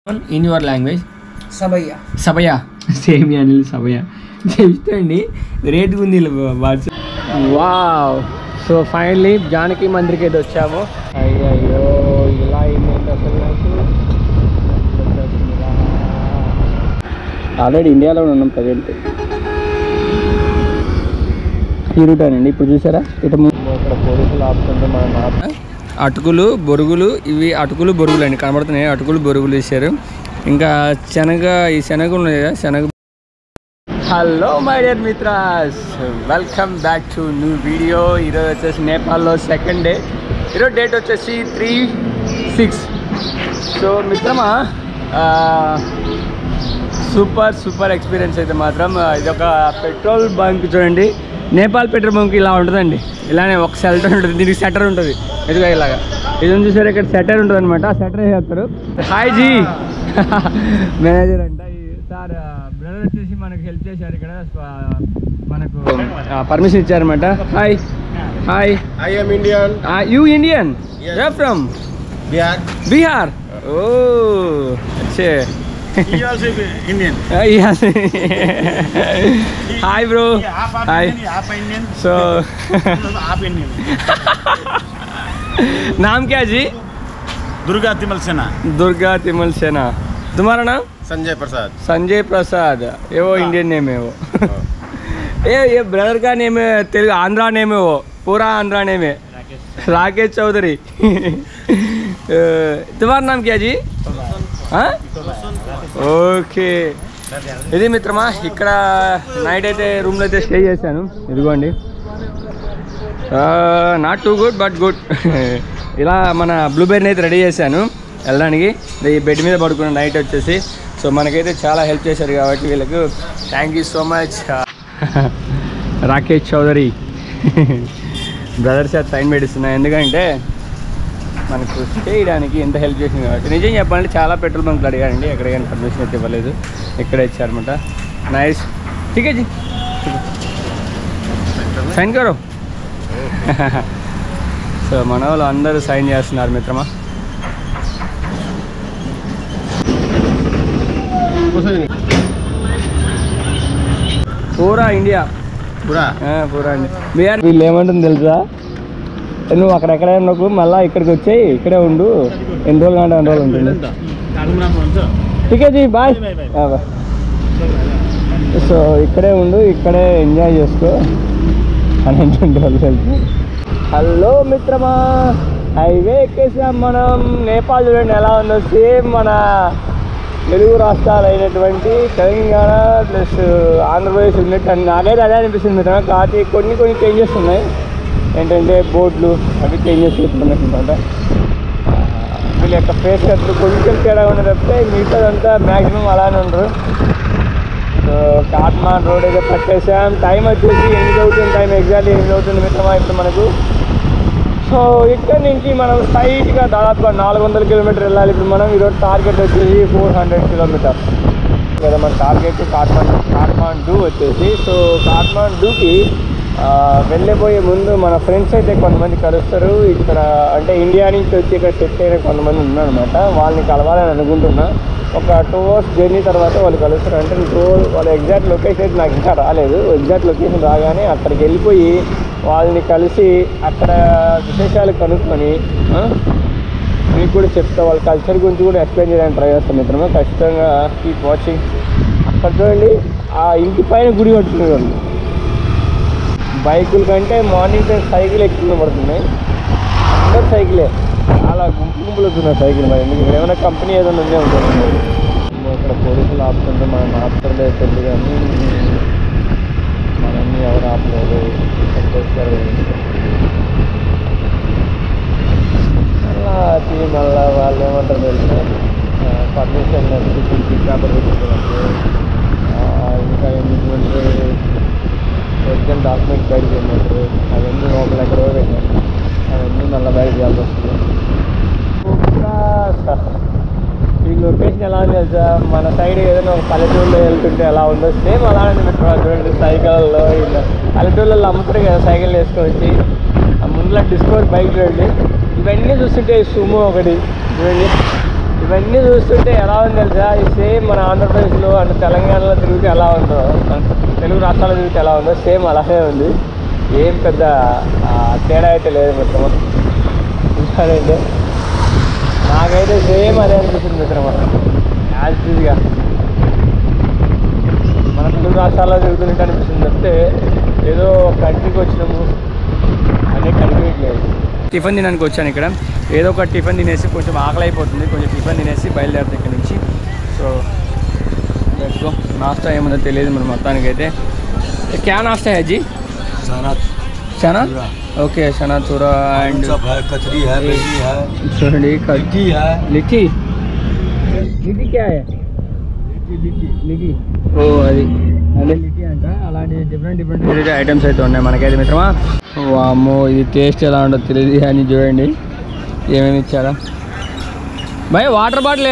In your language సబయ్య సభయ same Anil సభయ చెప్తండి రేట్ ఉంది what's wow so finally Janaki మందిర్కి అయితే వచ్చాము అయ్యయ్యో ఇలా అయిందంటే అసలు నాకు ఆల్రెడీ ఇండియాలో ఉన్నాం ప్రజెంట్ ఈ రూట్ అండి ఇప్పుడు చూసారా ఇటు ముందు ఇక్కడ పోలీసులు ఆపుతుంటే మనం అటుకులు బొరుగులు ఇవి అటుకులు బొరుగులు అండి కనబడుతున్నాయి అటుకులు బొరుగులు వేసారు ఇంకా శనగ ఈ శనగ ఉన్నాయి కదా శనగ హలో మై డియర్ మిత్రాస్ welcome back to new video ఈరోజు వచ్చేసి నేపాల్లో సెకండ్ డే ఈరోజు డేట్ వచ్చేసి త్రీ సిక్స్ సో మిత్రమా సూపర్ సూపర్ ఎక్స్పీరియన్స్ అయితే మాత్రం ఆ, ఇది ఒక పెట్రోల్ బంక్ చూడండి నేపాల్ పెట్రోల్ బంక్ ఇలా ఉంటుందండి ఇలానే ఒక షెల్టర్ ఉంటుంది దీనికి సెటర్ ఉంటుంది ఎదుగా ఇలాగా ఇది ఉంది చూసారు ఇక్కడ సెటర్ ఉంటుంది అనమాట ఆ సెటర్ వేస్తారు హాయ్ జీ మేనేజర్ అంట ఈ సార్ బ్రదర్ వచ్చేసి మనకు హెల్ప్ చేశారు ఇక్కడ ఆ, మనకు పర్మిషన్ ఇచ్చారనమాట hi hi I am Indian. You Indian Yes. From Bihar. Bihar oh అచ్చే He also Indian. Hi bro half half hi Indian, half Indian. So half Indian. नाम क्या जी Durga Timal Sena. दुर्गा तिमल सेना तुम्हारा नाम Sanjay Prasad. संजय प्रसाद ये वो Indian name है वो ये ये ब्रदर का नेम है तेलुगु आंध्रा नेम है वो पूरा आंध्रा नेम है राकेश चौधरी अ, तुम्हारा नाम क्या जी हाँ? ఓకే ఇది మిత్రమా ఇక్కడ నైట్ అయితే రూమ్లో అయితే స్టే చేశాను ఇదిగోండి not too good but good ఇలా మన బ్లూబెర్రీని అయితే రెడీ చేశాను వెళ్ళడానికి ఈ బెడ్ మీద పడుకున్న నైట్ వచ్చేసి సో మనకైతే చాలా హెల్ప్ చేశారు కాబట్టి వీళ్ళకు thank you so much Rakesh Chaudhary brothers అది సైన్ పెట్టిస్తున్నా ఎందుకంటే మనకు స్టే చేయడానికి ఎంత హెల్ప్ చేసింది కాబట్టి నిజం చెప్పాలంటే చాలా పెట్రోల్ బంక్లు అడిగానండి ఎక్కడ కానీ పర్మిషన్ అయితే ఇవ్వలేదు ఇక్కడ ఇచ్చారనమాట నైస్ ఠీక్ జీ సైన్ కరో సో మన వాళ్ళు అందరూ సైన్ చేస్తున్నారు మిత్రమా పూరా ఇండియా Pura. ఆ, పూరా ఇండియా బీఆర్ వీళ్ళు ఏమంటుంది తెలుసా నువ్వు అక్కడెక్కడే ఉన్నప్పుడు మళ్ళీ ఇక్కడికి వచ్చేయి ఇక్కడే ఉండు ఎన్ని రోజులు అంటే ఎన్ని రోజులు ఉంటుంది ఠీకే జీ బాయ్ Bye, bye, ఆ, బాయ్ సో ఇక్కడే ఉండు ఇక్కడే ఎంజాయ్ చేసుకో అని అంటుండే వాళ్ళు కలిసి హలో మిత్రమా హైవే ఎక్కేసాం మనం నేపాల్ చూడండి ఎలా ఉందో సేమ్ మన తెలుగు రాష్ట్రాలు అయినటువంటి తెలంగాణ ప్లస్ ఆంధ్రప్రదేశ్ ఉన్నట్టు అని నాకైతే అదే అనిపిస్తుంది మిత్రమా కాకపోతే కొన్ని కొన్ని చేంజెస్ ఉన్నాయి ఏంటంటే బోర్డులు అవి చేంజెస్ చేస్తున్నాయి అనమాట వీళ్ళ యొక్క ఫేస్ కట్లు కొంచెం తేడా ఉన్న తప్పితే మిగతాదంతా మ్యాక్సిమం అలానే ఉండరు సో కాట్మాండ్ రోడ్ అయితే పట్టేసాం టైం వచ్చేసి ఎనిమిది అవుతుంది టైం ఎగ్జాక్ట్లీ ఎనిమిది అవుతుంది మిత్రమా ఇప్పుడు మనకు సో ఇక్కడ నుంచి మనం స్ట్రైట్గా దాదాపుగా నాలుగు వందల కిలోమీటర్ వెళ్ళాలి ఇప్పుడు మనం ఈరోజు టార్గెట్ వచ్చేసి ఫోర్ హండ్రెడ్ కిలోమీటర్ లేదా మన టార్గెట్ కాట్మాండ్ కాట్మాండు వచ్చేసి సో కాట్మాండుకి ఆ, వెళ్ళబోయే ముందు మన ఫ్రెండ్స్ అయితే కొంతమంది కలుస్తారు ఇక్కడ అంటే ఇండియా నుంచి వచ్చి ఇక్కడ సెట్ అయిన కొంతమంది ఉన్నారనమాట వాళ్ళని కలవాలని అనుకుంటున్నా ఒక టూ అవర్స్ జర్నీ తర్వాత వాళ్ళు కలుస్తారు అంటే టూ వాళ్ళ ఎగ్జాక్ట్ లొకేషన్ అయితే నాకు ఇంకా రాలేదు ఎగ్జాక్ట్ లొకేషన్ రాగానే అక్కడికి వెళ్ళిపోయి వాళ్ళని కలిసి అక్కడ విశేషాలు కనుక్కొని ఆ, మీకు కూడా చెప్తా వాళ్ళ కల్చర్ గురించి కూడా ఎక్స్ప్లెయిన్ చేయడానికి ట్రై చేస్తాం మిత్రమే ఖచ్చితంగా కీప్ వాచింగ్ అక్కడ చూడండి ఆ ఇంటి పైన గుడి కట్టుకునే వాళ్ళు బైకుల కంటే మార్నింగ్ టైం సైకిల్ ఎక్కువ పడుతున్నాయి అందరు సైకిలే చాలా గుంపు గుంపులు వస్తున్నాయి సైకిల్ మరి ఎందుకు ఇక్కడ ఏమైనా కంపెనీ ఏదైనా ఉందే ఉంటుంది ఇక్కడ పోలీసులు ఆపుతుంటే మనం ఆపుతుండే తెలియదు కానీ మనల్ని ఎవరు ఆపలేదు చెప్పేస్తారు మళ్ళా అది మళ్ళా వాళ్ళు ఏమంటారు తెలుసా పర్మిషన్ పేపర్ పెట్టుకున్నప్పుడు ఇంకా ఎందుకంటే ఎగ్జామ్ డాక్యుమెంట్ బయట చేయమంటారు అవన్నీ లోపల ఎక్కడో పెట్టారు అవన్నీ మళ్ళీ బయట చేయాల్సి వస్తుంది ఈ లొకేషన్ ఎలా ఉంది తెలుసా మన సైడ్ ఏదైనా ఒక పల్లెటూరులో వెళ్తుంటే ఎలా ఉందో సేమ్ అలానే పెట్టుకోవాలి చూడండి సైకిల్లో ఇలా పల్లెటూళ్ళలో అమ్ముతారు కదా సైకిల్ వేసుకొని వచ్చి ఆ ముందులో డిస్కవర్ బైక్ చూడండి ఇవన్నీ చూస్తుంటే సుమో ఒకటి చూడండి ఇవన్నీ చూస్తుంటే ఎలా ఉంది తెలుసా ఇది సేమ్ మన ఆంధ్రప్రదేశ్లో అండ్ తెలంగాణలో తిరిగితే ఎలా ఉందో మన తెలుగు రాష్ట్రాల్లో తిరిగితే ఎలా ఉందో సేమ్ అలాగే ఉంది ఏం పెద్ద ఆ, తేడా అయితే లేదు మిత్రమా చూసారంటే నాకైతే సేమ్ అదే అనిపిస్తుంది మిత్రమా యాజ్ గా మన తెలుగు రాష్ట్రాల్లో తిరుగుతున్నట్టు అనిపిస్తుంది తప్పితే ఏదో కంట్రీకి వచ్చినాము అనే కంట్రీ లేదు టిఫిన్ తినడానికి వచ్చాను ఇక్కడ ఏదో ఒక టిఫిన్ తినేసి కొంచెం ఆకలి అయిపోతుంది కొంచెం టిఫిన్ తినేసి బయలుదేరుతాం ఇక్కడ నుంచి సో లెట్స్ గో నాస్తా ఏముందో తెలియదు మన మొత్తానికి అయితే క్యా నాస్తా है जी चना చనా चूरा। ఓకే చనా చూర అండ్ सब है कचरी है बेली है చూడండి కజ్జి लिट्टी है లిట్టి లిట్టి క్యా है లిటి ఓ అది అదే లిటి అంట అలాంటి డిఫరెంట్ డిఫరెంట్ ఐటమ్స్ అయితే ఉన్నాయి మనకైతే మిత్రమా వామ్మో ఇది టేస్ట్ ఎలా ఉండదు తెలియదు అని చూడండి ఏమేమి ఇచ్చారా భయ వాటర్ బాటిలే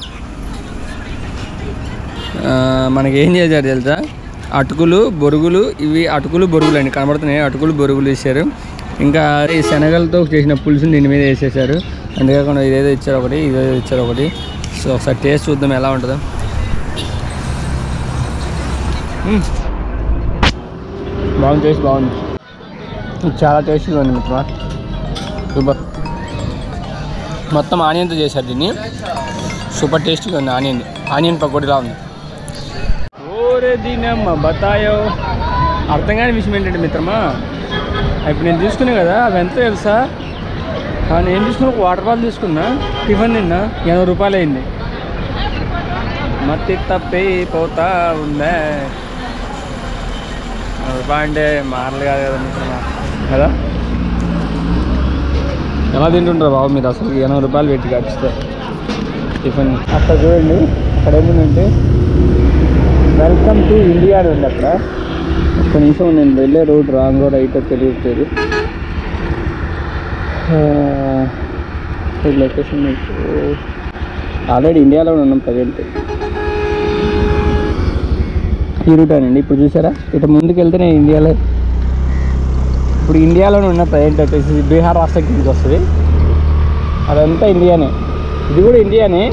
ఆ, మనకి ఏం చేశారు తెలుసా అటుకులు బొరుగులు ఇవి అటుకులు బొరుగులు అండి కనబడుతున్నాయి అటుకులు బొరుగులు ఇచ్చారు ఇంకా ఈ శనగలతో చేసిన పులుసుని దీని మీద వేసేసారు అంతేకాకుండా ఇదేదో ఇచ్చారు ఒకటి ఇదేదో ఇచ్చారు ఒకటి సో ఒకసారి టేస్ట్ చూద్దాం ఎలా ఉంటుందో మ్మ్. బాగుంది టేస్ట్ బాగుంది ఇది చాలా టేస్టీగా ఉంది మిత్రమా సూపర్ మొత్తం ఆనియన్తో చేశారు దీన్ని సూపర్ టేస్టీగా ఉంది ఆనియన్ ఆనియన్ పకోడీలా ఉంది ఓరే దీనమ్మ బతాయో అర్థం కాని విషయం ఏంటంటే మిత్రమా ఇప్పుడు నేను తీసుకున్నా కదా అవి ఎంత తెలుసా ఆ, నేను తీసుకున్న ఒక వాటర్ బాటిల్ తీసుకున్నా టిఫిన్ తిన్నా ఎనభై రూపాయలు అయింది మత్తి తప్పి పోతా ఉందే ఎనభై రూపాయలు అంటే మారలు కాదు కదా మిత్రమా కదా ఎలా తింటుంటారు బాబు మీరు అసలు ఎనభై రూపాయలు పెట్టి కట్టిస్తే టిఫిన్ అక్కడ చూడండి అక్కడ ఏముందంటే వెల్కమ్ టు ఇండియా అని ఉంది అక్కడ ఒక్క నిమిషం నేను వెళ్ళే రోడ్ రాంగో రైట్ తెలియట్లేదు లొకేషన్ ఆల్రెడీ ఇండియాలో ఉన్నాం ప్రజెంట్ ఈ రూట్ అండి ఇప్పుడు చూసారా ఇటు ముందుకు వెళ్తే నేను ఇండియాలో ఇప్పుడు ఇండియాలోనే ఉన్న ప్రజెంట్ వచ్చేసి బీహార్ రాష్ట్రం కిందకి వస్తుంది అదంతా ఇండియానే ఇది కూడా ఇండియానే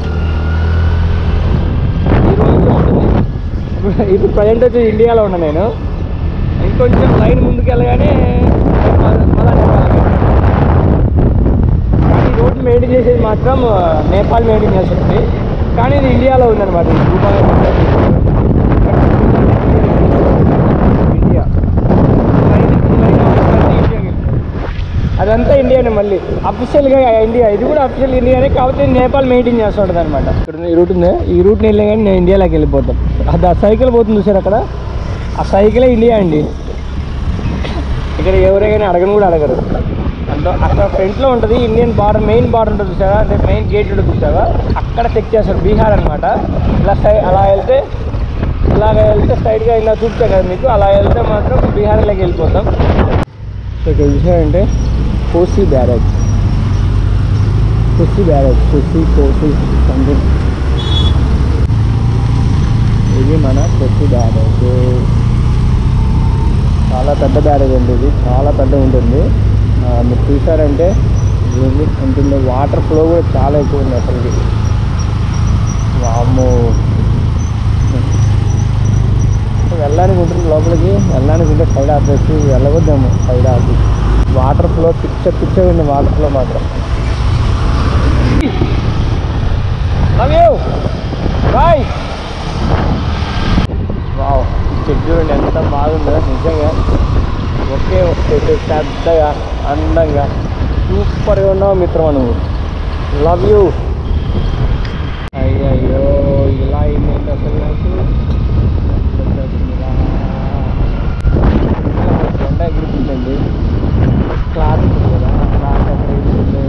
ఈ road నుంచి ఉంటుంది. ఇప్పుడు- ఇప్పుడు ప్రజెంట్ వచ్చి ఇండియాలో ఉన్నా నేను ఇంకొంచెం లైన్ ముందుకు వెళ్ళగానే మళ్ళా నేపాల్ కానీ ఈ రోడ్డు మెయింటైన్ చేసేది మాత్రం ఆ, నేపాల్ మెయింటైన్ చేస్తుంది కానీ ఇది ఇండియాలో ఉందన్నమాట ఈ భూభాగం అంతా. ఇండియా లైన్ ఈ లైన్ అవతల ఇండియాకి వెళ్తుంది. అదంతా ఇండియానే మళ్ళీ అఫీషియల్గా ఇండియా ఇది కూడా అఫీషియల్ ఇండియానే కాకపోతే నేపాల్ మెయింటైన్ చేస్తూ ఉంటుంది అనమాట ఇక్కడ ఉన్న ఈ రూట్ ఉంది ఈ రూట్ని వెళ్ళే కానీ నేను ఇండియాలోకి వెళ్ళిపోతాం అది ఆ సైకిల్ పోతుంది చూసారు అక్కడ ఆ సైకిలే ఇండియా అండి ఇక్కడ ఎవరైనా అడగను కూడా అడగరు అంటే అక్కడ ఫ్రంట్లో ఉంటుంది ఇండియన్ బార్డర్ మెయిన్ బార్డర్ ఉంటుంది చూసావా అంటే మెయిన్ గేట్ ఉంటుంది చూసావా అక్కడ చెక్ చేస్తారు బీహార్ అనమాట ఇలా సై అలా వెళ్తే ఇలాగ వెళ్తే స్ట్రైట్గా ఇలా చూపుతాం కదా మీకు అలా వెళ్తే మాత్రం బీహార్లోకి వెళ్ళిపోతాం సో ఇక్కడ చూసారంటే కోసి బ్యారేజ్ కోసి బ్యారేజ్ కోసి కోసి సంథింగ్ ఇది మన కొత్తి బ్యారేజ్ చాలా పెద్ద బ్యారేజ్ అండి ఇది చాలా పెద్ద ఉంటుంది ఆ, మీరు చూసారంటే ఇది ఉంటుంది వాటర్ ఫ్లో కూడా చాలా ఎక్కువ ఉంది అసలుకి వామ్మో వెళ్ళడానికి ఉంటుంది లోపలికి వెళ్ళడానికి ఉంటే సైడ్ ఆపేసి వెళ్ళవద్దాము సైడ్ ఆపి వాటర్ ఫ్లో పిచ్చ పిచ్చ ఉంది వాటర్ ఫ్లో మాత్రం love you bye wow check చూడండి ఎంత బాగుందో నిజంగా ఒకే ఒకే పెద్దగా అందంగా సూపర్గా ఉన్నావు మిత్రమా నువ్వు లవ్ యూ అయ్యయ్యో ఇలా అయింది అసలు నాకు జెండా ఎగురుతుందండి క్లాత్ ఉంది కదా క్లాత్ అక్కడ ఎగురుతుంది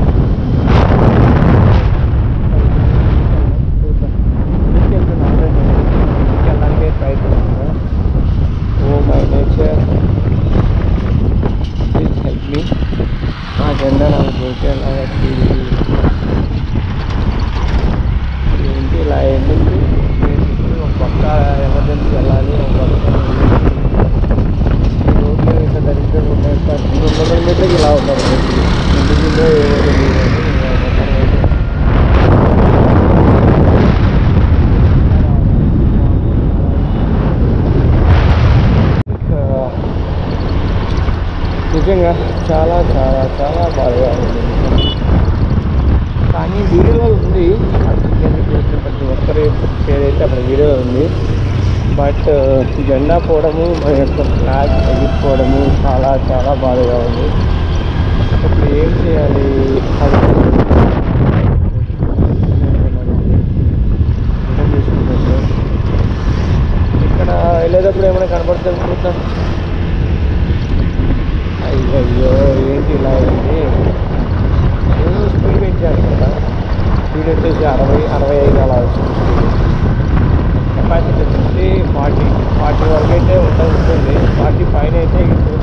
చూద్దాం ఇంటికి వెళ్తున్నాను ఇంటికి వెళ్ళడానికి ప్రయత్నిస్తున్నా oh my nature please help me ఆ జెండా నాకు పోతే అలాగా ఏంటి ఇలా ఏంటి ఒక పక్క ఎమర్జెన్సీ వెళ్ళాలి ఒక పక్క రోడ్లు ఇంత దరిద్రంగా ఉన్నాయి సార్ రెండు వందల మీటర్కి ఇలా చాలా చాలా చాలా బాగా ఉంది కానీ వీడియోలో ఉంది అది చికెన్ చేసిన ప్రతి ఒక్కరి పేరైతే అక్కడ వీడియోలో ఉంది బట్ జెండా పోవడము మన యొక్క ఫ్లాగ్ ఎగిరిపోవడము చాలా చాలా బాధగా ఉంది ఇప్పుడు ఏం చేయాలి అది అర్థం చేసుకుంటాను ఇక్కడ వెళ్ళేటప్పుడు ఏమైనా కనపడుతుంది అనుకుంటా అయ్యయ్యో ఏంటి ఇలా అయింది నేను స్పీడ్ పెంచాను కదా స్పీడ్ వచ్చేసి అరవై అరవై ఐదు అలా వచ్చింది కెపాసిటీ వచ్చేసి ఫార్టీ ఫార్టీ వరకు అయితే ఉంటుంది ఉంటుంది ఫార్టీ పైన అయితే ఎగురుతుంది.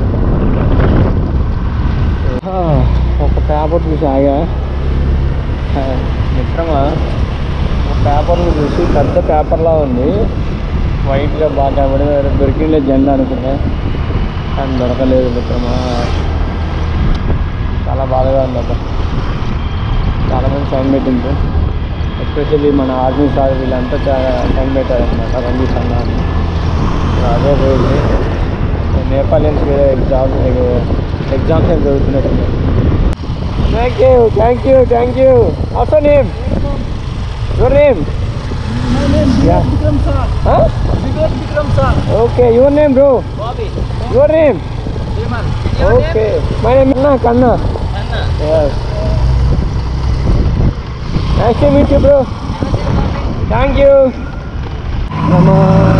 ఆ, ఒక పేపర్ చూసి ఆగా ఆ, మిత్రమా ఒక పేపర్ని చూసి పెద్ద పేపర్లా ఉంది వైట్గా బాగా కనబడి దొరికిండే జెండా అనుకున్నా కానీ దొరకలేదు మిత్రమా చాలా బాధగా ఉంది అబ్బా చాలా మంది సైన్ పెట్టిండ్రు ఎస్పెషల్లీ మన ఆర్మీ సార్ వీళ్ళంతా చాలా సైన్ పెట్టారనమాట రంజీత్ అన్న అని. అదే రోజు నేపాలియన్స్ వేరే ఎగ్జామ్ ఎగ్జామ్స్ ఏం జరుగుతున్నట్టున్నాయి thank you thank you thank you also name your name Yeah. Huh? Okay, your name, bro. Your name. Okay. My name is Kanna. Kanna. Yes. Nice to meet you, bro. Thank you. మన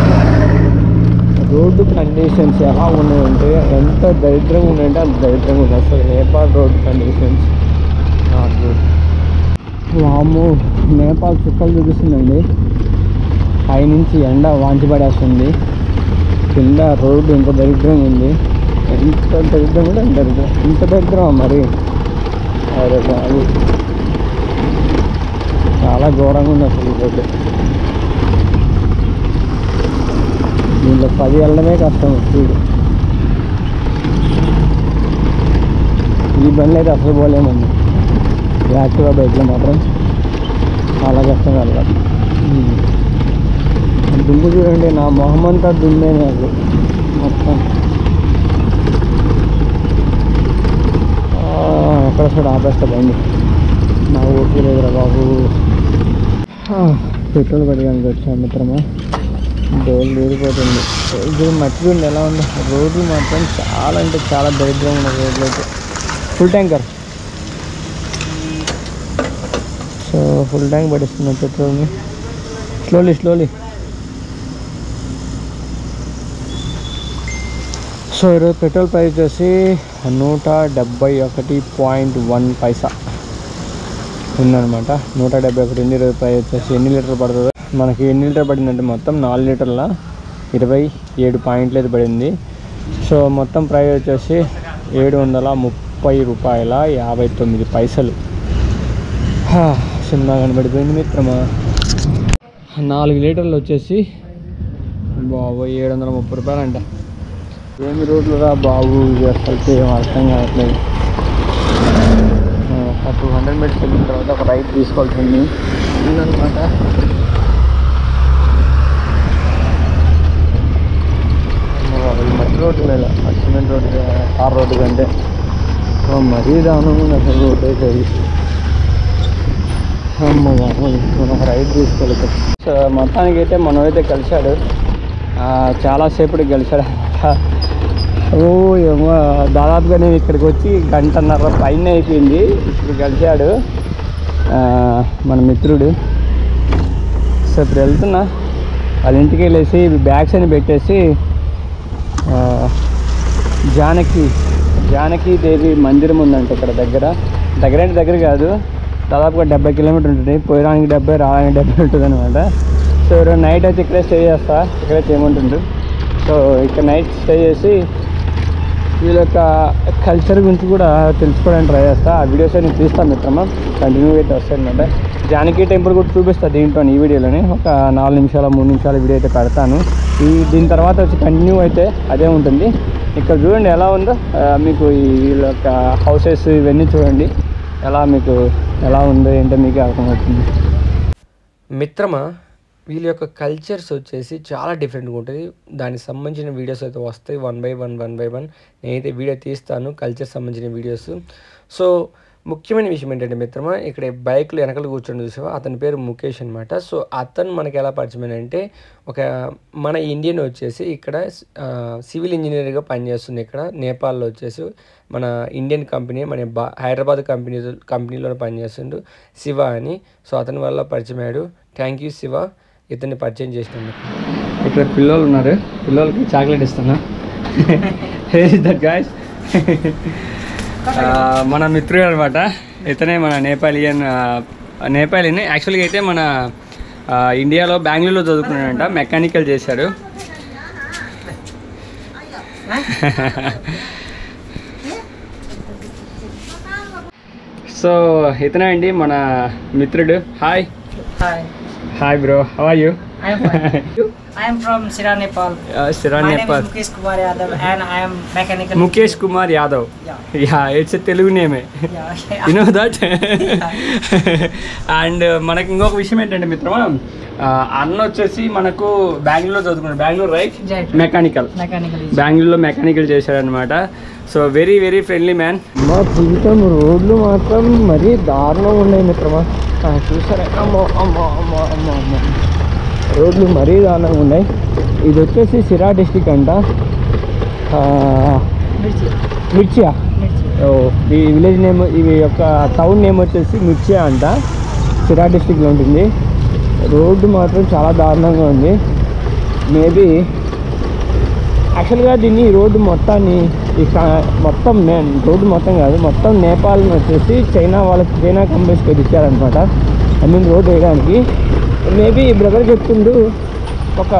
రోడ్డు conditions ఎలా ఉన్నాయంటే ఎంత దరిద్రంగా ఉన్నాయంటే అంత దరిద్రంగా ఉంది అసలు నేపాల్ రోడ్డు కండిషన్స్ నాట్ గుడ్ వాము నేపాల్ చుక్కలు చూపిస్తుందండి పై నుంచి ఎండ వాంచి పడేస్తుంది కింద రోడ్డు ఇంత దరిద్రంగా ఉంది ఎంత దరిద్రం కూడా ఎంత దరిద్రం ఇంత దరిద్రం మరి అరే బాబు చాలా ఘోరంగా ఉంది అసలు ఈ రోడ్డు దీంట్లో పది వెళ్ళడమే కష్టం స్పీడ్ ఈ బండి అయితే అసలు పోలేమండి యాక్టివా బైక్లో మాత్రం చాలా కష్టంగా వెళ్ళాలి దుమ్ము చూడండి నా మొహం అంతా దుమ్మే నాకు మొత్తం ఆ, ఎక్కడ చూడ ఆపేస్తా బండి నా ఓకే లేదురా బాబు ఆ, పెట్రోల్ పడడానికి వచ్చాను మిత్రమా డోల్ ఊరిపోతుంది ఇది మట్టి చూడండి ఎలా ఉంది రోడ్లు మాత్రం చాలా అంటే చాలా దరిద్రంగా ఉన్నాయి రోడ్లు అయితే full tanker so full tank పడిస్తున్నాం పెట్రోల్ని స్లోలీ స్లోలీ సో ఈరోజు పెట్రోల్ ప్రైస్ వచ్చేసి నూట డెబ్బై ఒకటి పాయింట్ వన్ పైసా ఉందన్నమాట నూట డెబ్బై ఒకటి ఎన్ని రోజు ప్రైస్ వచ్చేసి ఎన్ని లీటర్ పడుతుందో మనకి ఎన్ని లీటర్ పడిందంటే మొత్తం నాలుగు లీటర్ల ఇరవై ఏడు పాయింట్లు అయితే పడింది సో మొత్తం ప్రైస్ వచ్చేసి ఏడు వందల ముప్పై రూపాయల యాభై తొమ్మిది పైసలు హా, చిన్న కనబడిపోయింది మిత్రమా నాలుగు లీటర్లు వచ్చేసి బాబు ఏడు వందల ముప్పై రూపాయలు అంట ఏమి రోడ్లు రా బాబు ఇది అసలు ఏం అర్థం కావట్లేదు ఆ, ఒక టూ హండ్రెడ్ మీటర్స్ వెళ్ళిన తర్వాత ఒక రైట్ తీసుకోవాల్సింది ఉందన్నమాట అమ్మ బాబు, ఈ మట్టి రోడ్డు మీద ఆ సిమెంట్ రోడ్డు తార్ రోడ్డు కంటే ఓ, మరీ దారుణంగా ఉంది అసలు రోడ్డు అయితే అది అమ్మ బాబోయ్, మనం ఒక రైడ్ తీసుకోలేదు సో మొత్తానికి అయితే మనమైతే కలిశాడు ఆ, చాలాసేపటికి కలిశాడు అనమాట ఓ ఏమో దాదాపుగా నేను ఇక్కడికి వచ్చి గంటన్నర పైన అయిపోయింది ఇప్పుడు కలిశాడు ఆ, మన మిత్రుడు సో ఇప్పుడు వెళ్తున్నా వాళ్ళ ఇంటికి వెళ్ళేసి బ్యాగ్స్ అని పెట్టేసి ఆ, జానకి జానకి దేవి మందిరం ఉందంట ఇక్కడ దగ్గర దగ్గర అంటే దగ్గర కాదు దాదాపుగా డెబ్బై కిలోమీటర్ ఉంటుంది పోయడానికి డెబ్బై రావడానికి డెబ్బై ఉంటుంది అనమాట సో ఈరోజు నైట్ అయితే ఇక్కడే స్టే చేస్తా ఇక్కడే చేయమంటుండ్రు సో ఇక్కడ నైట్ స్టే చేసి వీళ్ళ యొక్క కల్చర్ గురించి కూడా తెలుసుకోవడానికి ట్రై చేస్తా ఆ వీడియోస్ నేను తీస్తాను మిత్రమా కంటిన్యూ అయితే వస్తాయి అనమాట జానకి టెంపుల్ కూడా చూపిస్తా దీంట్లో ఈ వీడియోలోని ఒక నాలుగు నిమిషాల మూడు నిమిషాల వీడియో అయితే పెడతాను ఈ దీని తర్వాత వచ్చి కంటిన్యూ అయితే అదే ఉంటుంది ఇక్కడ చూడండి ఎలా ఉందో ఆ, మీకు ఈ వీళ్ళ యొక్క హౌసెస్ ఇవన్నీ చూడండి ఎలా మీకు ఎలా ఉందో ఏంటో మీకు అర్థమవుతుంది మిత్రమా వీళ్ళ యొక్క కల్చర్స్ వచ్చేసి చాలా డిఫరెంట్గా ఉంటుంది దానికి సంబంధించిన వీడియోస్ అయితే వస్తాయి one by one one by one నేనైతే వీడియో తీస్తాను కల్చర్ సంబంధించిన వీడియోస్ సో ముఖ్యమైన విషయం ఏంటంటే మిత్రమా ఇక్కడ బైక్లో వెనకాల కూర్చొని చూసావా అతని పేరు ముఖేష్ అనమాట సో అతను మనకి ఎలా పరిచయం అంటే ఒక మన ఇండియన్ వచ్చేసి ఇక్కడ ఆ, సివిల్ ఇంజనీర్గా పనిచేస్తుంది ఇక్కడ నేపాల్లో వచ్చేసి మన ఇండియన్ కంపెనీ మన బా హైదరాబాద్ కంపెనీ కంపెనీలో పనిచేస్తుండు శివ అని సో అతని వల్ల పరిచయం అయ్యాడు థ్యాంక్ యూ శివ ఇతన్ని పరిచయం చేసినందుకు ఇక్కడ పిల్లలు ఉన్నారు పిల్లలకి చాక్లెట్ ఇస్తున్నా దట్ గాయస్ మన మిత్రుడు అనమాట ఇతనే మన నేపాలియన్ నేపాలియన్ యాక్చువల్గా అయితే మన ఆ, ఇండియాలో బెంగళూరులో చదువుకున్నాడంట మెకానికల్ చేశాడు సో ఇతనే అండి మన మిత్రుడు hi Hi, hi bro how are you I am fine. I am from Sira, Nepal. సిరా My name Nepal is Mukesh Kumar Yadav and I am mechanical. Mukesh Kumar Yadav Yeah. Yeah it's Telugu నేమే Yeah. You know that and మనకి ఇంకొక విషయం ఏంటంటే మిత్రమా ఆ, అన్న వచ్చేసి మనకు బెంగళూరులో చదువుకున్నాడు Bengaluru right Right. Mechanical mechanical. is- బెంగళూరులో మెకానికల్ చేశాడనమాట so very very friendly man మా జీవితం రోడ్లు మాత్రం మరీ దారుణంగా ఉన్నాయి మిత్రమా చూసారా అమ్మో అమ్మో అమ్మో అమ్మో అమ్మో రోడ్లు మరీ దారుణంగా ఉన్నాయి ఇది వచ్చేసి సిరా డిస్టిక్ అంట ఆ, Mirchi. మిర్చియా Mirchi. ఓ, ఈ విలేజ్ నేమ్ ఇవి యొక్క టౌన్ నేమ్ వచ్చేసి మిర్చియా అంట సిరా డిస్టిక్లో ఉంటుంది రోడ్డు మాత్రం చాలా దారుణంగా ఉంది మేబీ యాక్చువల్గా దీన్ని ఈ రోడ్డు మొత్తాన్ని ఈ కా- మొత్తం నే- రోడ్డు మొత్తం కాదు మొత్తం నేపాల్ వచ్చేసి చైనా వాళ్ళకి చైనా కంపెనీస్కి అది ఇచ్చారనమాట ఐ మీన్ రోడ్ వేయడానికి మేబీ బ్రదర్ చెప్తుండు ఒక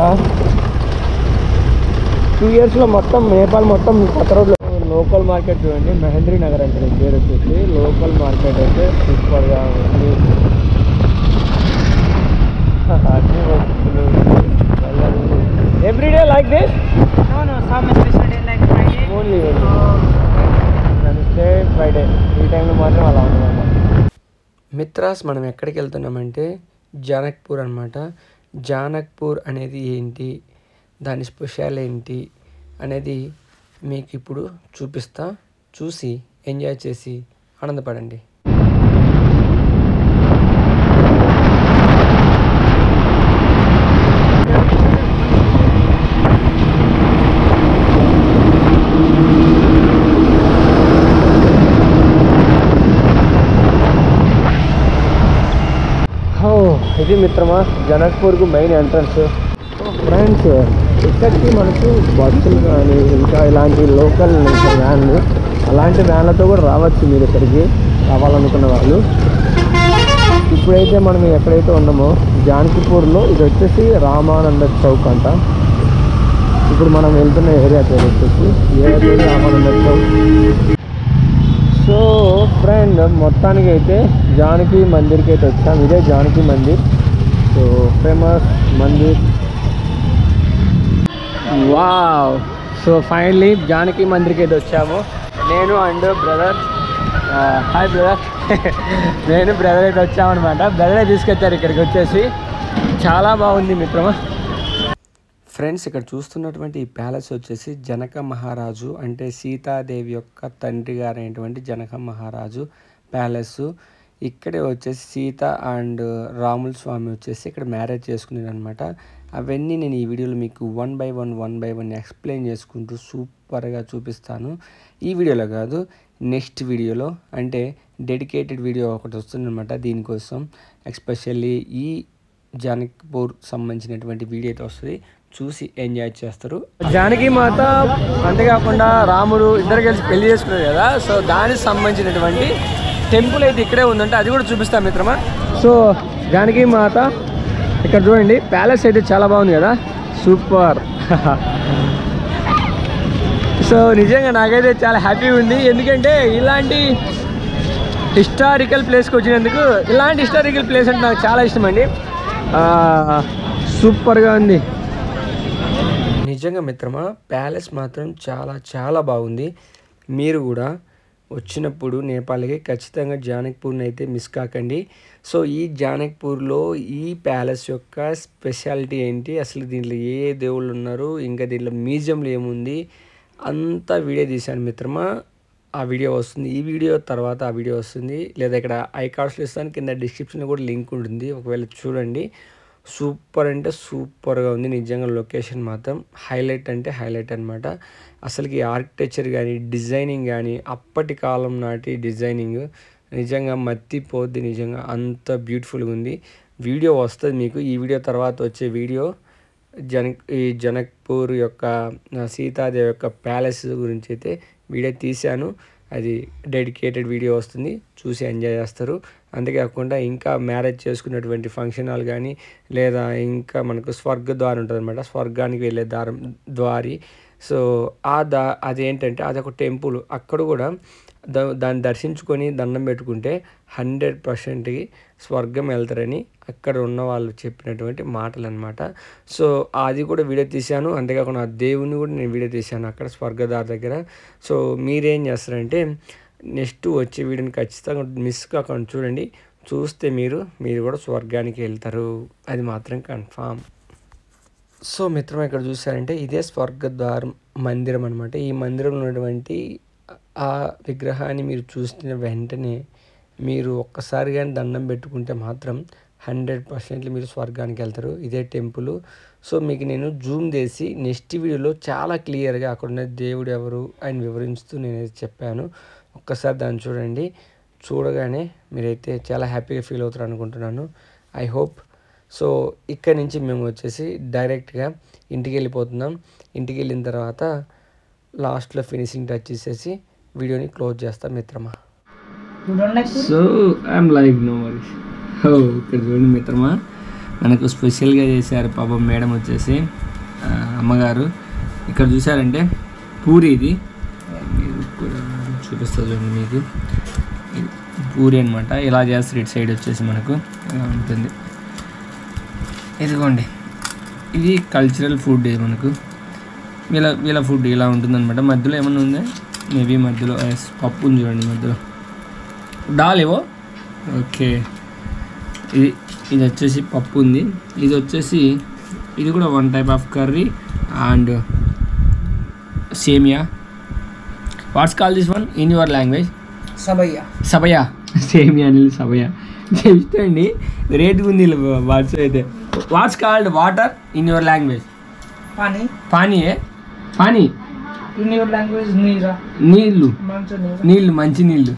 టూ ఇయర్స్లో మొత్తం నేపాల్ మొత్తం కొత్త రోడ్లో లోకల్ మార్కెట్ చూడండి మహేంద్రీ నగర్ అంటే దీని పేరు వచ్చేసి లోకల్ మార్కెట్ అయితే సూపర్గా ఉంది అన్ని వస్తువులు everyday like this No, no, some special day like Friday. Only Oh, Wednesday Friday ఈ టైంలో మాత్రం అలా ఉంటుందన్నమాట మిత్రాస్ మనం ఎక్కడికి వెళ్తున్నామంటే జానక్పూర్ అనమాట జానక్పూర్ అనేది ఏంటి దాని స్పెషల్ ఏంటి అనేది మీకు ఇప్పుడు చూపిస్తా చూసి ఎంజాయ్ చేసి ఆనందపడండి ఓ ఇది మిత్రమా జనక్పూర్కు మెయిన్ ఎంట్రన్స్ ఫ్రెండ్స్ ఇక్కడికి మనకు బస్సులు కానీ ఇంకా ఇలాంటి లోకల్ వ్యాన్లు అలాంటి వ్యాన్లతో కూడా రావచ్చు మీరు ఇక్కడికి రావాలనుకున్న వాళ్ళు ఇప్పుడైతే మనం ఎక్కడైతే ఉన్నామో జానకిపూర్లో ఇది వచ్చేసి రామానంద చౌక్ అంట ఇప్పుడు మనం వెళ్తున్న ఏరియా పేరు వచ్చేసి ఏరియా పేరు రామానంద చౌక్ సో ఫ్రెండ్ మొత్తానికి అయితే జానకి మందిర్కి అయితే వచ్చాం ఇదే Janaki Mandir so famous mandir wow so finally Janaki మందిర్కి అయితే వచ్చాము నేను అండ్ బ్రదర్ హాయ్ బ్రదర్ నేను బ్రదర్ అయితే వచ్చామన్నమాట బ్రదరే తీసుకొచ్చారు ఇక్కడికి వచ్చేసి చాలా బాగుంది మిత్రమా ఫ్రెండ్స్ ఇక్కడ చూస్తున్నటువంటి ఈ ప్యాలెస్ వచ్చేసి జనక మహారాజు అంటే సీతాదేవి యొక్క తండ్రి గారైనటువంటి జనక మహారాజు ప్యాలెస్ ఇక్కడే వచ్చేసి సీత అండ్ రాముల స్వామి వచ్చేసి ఇక్కడ మ్యారేజ్ చేసుకున్నారు అనమాట అవన్నీ నేను ఈ వీడియోలో మీకు one by one one by one explain చేసుకుంటూ సూపర్గా చూపిస్తాను ఈ వీడియోలో కాదు నెక్స్ట్ వీడియోలో అంటే డెడికేటెడ్ వీడియో ఒకటి వస్తుందన్నమాట దీనికోసం ఎక్స్పెషల్లీ ఈ జానకిపూర్ సంబంధించినటువంటి వీడియో అయితే వస్తుంది చూసి ఎంజాయ్ చేస్తారు జానకి మాత అంతేకాకుండా రాముడు ఇద్దరు కలిసి పెళ్లి చేసుకున్నారు కదా సో దానికి సంబంధించినటువంటి టెంపుల్ అయితే ఇక్కడే ఉందంటే అది కూడా చూపిస్తాం మిత్రమా సో జానకి మాత ఇక్కడ చూడండి ప్యాలెస్ అయితే చాలా బాగుంది కదా సూపర్ సో నిజంగా నాకైతే చాలా హ్యాపీగా ఉంది ఎందుకంటే ఇలాంటి హిస్టారికల్ ప్లేస్కి వచ్చినందుకు ఇలాంటి హిస్టారికల్ ప్లేస్ అంటే నాకు చాలా ఇష్టం అండి సూపర్గా ఉంది నిజంగా మిత్రమా ప్యాలెస్ మాత్రం చాలా చాలా బాగుంది మీరు కూడా వచ్చినప్పుడు నేపాల్కి ఖచ్చితంగా జానక్పూర్ని అయితే మిస్ కాకండి సో ఈ జానక్పూర్లో ఈ ప్యాలెస్ యొక్క స్పెషాలిటీ ఏంటి అసలు దీంట్లో ఏ ఏ దేవుళ్ళు ఉన్నారు ఇంకా దీంట్లో మ్యూజియంలో ఏముంది అంతా వీడియో తీశాను మిత్రమా ఆ వీడియో వస్తుంది ఈ వీడియో తర్వాత ఆ వీడియో వస్తుంది లేదా ఇక్కడ ఐ కార్డ్స్లో ఇస్తాను కింద డిస్క్రిప్షన్లో కూడా లింక్ ఉంటుంది ఒకవేళ చూడండి సూపర్ అంటే సూపర్గా ఉంది నిజంగా లొకేషన్ మాత్రం హైలైట్ అంటే హైలైట్ అనమాట అసలుకి ఆర్కిటెక్చర్ కానీ డిజైనింగ్ కానీ అప్పటి కాలం నాటి డిజైనింగ్ నిజంగా మత్తిపోద్ది నిజంగా అంత బ్యూటిఫుల్గా ఉంది వీడియో వస్తుంది మీకు ఈ వీడియో తర్వాత వచ్చే వీడియో జనక్ ఈ జనక్పూర్ యొక్క ఆ, సీతాదేవి యొక్క ప్యాలెస్ గురించి అయితే వీడియో తీశాను అది డెడికేటెడ్ వీడియో వస్తుంది చూసి ఎంజాయ్ చేస్తారు అంతేకాకుండా ఇంకా మ్యారేజ్ చేసుకున్నటువంటి ఫంక్షన్ హాల్ కానీ లేదా ఇంకా మనకు స్వర్గ ద్వారం ఉంటుంది అనమాట స్వర్గానికి వెళ్ళే దారం ద్వారి సో ఆ దా అదేంటంటే అదొక టెంపుల్ అక్కడ కూడా దా దాన్ని దర్శించుకొని దండం పెట్టుకుంటే హండ్రెడ్ పర్సెంట్కి స్వర్గం వెళ్తారని అక్కడ ఉన్న వాళ్ళు చెప్పినటువంటి మాటలు అనమాట సో అది కూడా వీడియో తీశాను అంతేకాకుండా ఆ దేవుని కూడా నేను వీడియో తీశాను అక్కడ స్వర్గదార్ దగ్గర సో మీరేం చేస్తారంటే నెక్స్ట్ వచ్చే వీడియోని ఖచ్చితంగా మిస్ కాకుండా చూడండి చూస్తే మీరు మీరు కూడా స్వర్గానికి వెళ్తారు అది మాత్రం కన్ఫామ్ సో మిత్రం ఇక్కడ చూసారంటే ఇదే స్వర్గద్వారం మందిరం అనమాట ఈ మందిరంలో ఉన్నటువంటి ఆ విగ్రహాన్ని మీరు చూసిన వెంటనే మీరు ఒక్కసారి కానీ దండం పెట్టుకుంటే మాత్రం హండ్రెడ్ పర్సెంట్లీ మీరు స్వర్గానికి వెళ్తారు ఇదే టెంపుల్ సో మీకు నేను జూమ్ చేసి నెక్స్ట్ వీడియోలో చాలా క్లియర్గా అక్కడ ఉన్న దేవుడు ఎవరు అని వివరిస్తూ నేను చెప్పాను ఒక్కసారి దాన్ని చూడండి చూడగానే మీరైతే చాలా హ్యాపీగా ఫీల్ అవుతారు అనుకుంటున్నాను ఐ హోప్ సో ఇక్కడ నుంచి మేము వచ్చేసి డైరెక్ట్గా ఇంటికి వెళ్ళిపోతున్నాం ఇంటికి వెళ్ళిన తర్వాత లాస్ట్లో ఫినిషింగ్ టచ్ చేసేసి వీడియోని క్లోజ్ చేస్తాం మిత్రమా You don't like puri? So I'm like no worries oh ఇక్కడ చూడండి మిత్రమా మనకు స్పెషల్గా చేశారు పాపం మేడం వచ్చేసి ఆ, అమ్మగారు ఇక్కడ చూసారంటే పూరి ఇది మీరు కూడా చూపిస్తా చూడండి మీకు ఇది పూరి అనమాట ఇలా చేస్తారు ఇటు సైడ్ వచ్చేసి మనకు ఇలా ఉంటుంది ఇదిగోండి ఇది కల్చరల్ ఫుడ్ ఇది మనకు వీళ్ళ వీళ్ళ ఫుడ్ ఇలా ఉంటుందన్నమాట మధ్యలో ఏమన్నా ఉందా మేబీ మధ్యలో yes, పప్పు ఉంది చూడండి మధ్యలో దాల్ ఏవో ఓకే ఇది ఇది వచ్చేసి పప్పు ఉంది ఇది వచ్చేసి ఇది కూడా one type of curry and semiya what's call this one in your language Sabaya. సబయా సేమియా అని సబయా చెప్తండి రేట్ ఉంది వాట్స్ అయితే what's called water in your language Pani. పానీయే పానీ In your language, Nira. నీళ్ళు Mancha Nira. నీళ్ళు మంచి నీళ్ళు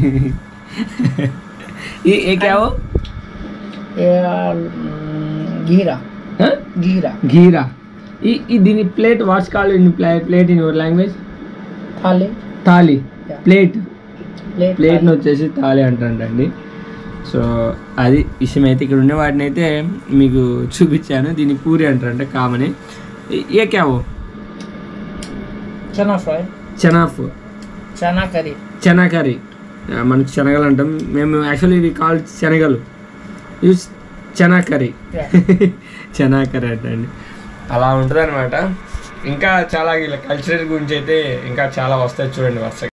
ఏ ఏ క్యావో Yeah, mm, Gira. Gira. ఘీరా ఈ ఈ దీని plate what's call in plate in your language Thale. Thali Yeah. Plate Plate. ప్లేట్ని వచ్చేసి తాలి అంటారంటండి సో అది విషయం అయితే ఇక్కడ ఉండే వాటిని అయితే మీకు చూపించాను దీన్ని పూరి అంటారంట కామని ఏ క్యావో Chana fry. చనాఫ్ Chana curry. చనా కర్రీ మనకు శనగలు అంటాం మేము యాక్చువల్లీ ఇది కాల్ శనగలు ఇది chana curry Yeah. Chana curry అంటండి అలా ఉంటుంది అనమాట ఇంకా చాలా ఇలా కల్చరల్ గురించి అయితే ఇంకా చాలా వస్తాయి చూడండి వరుసగా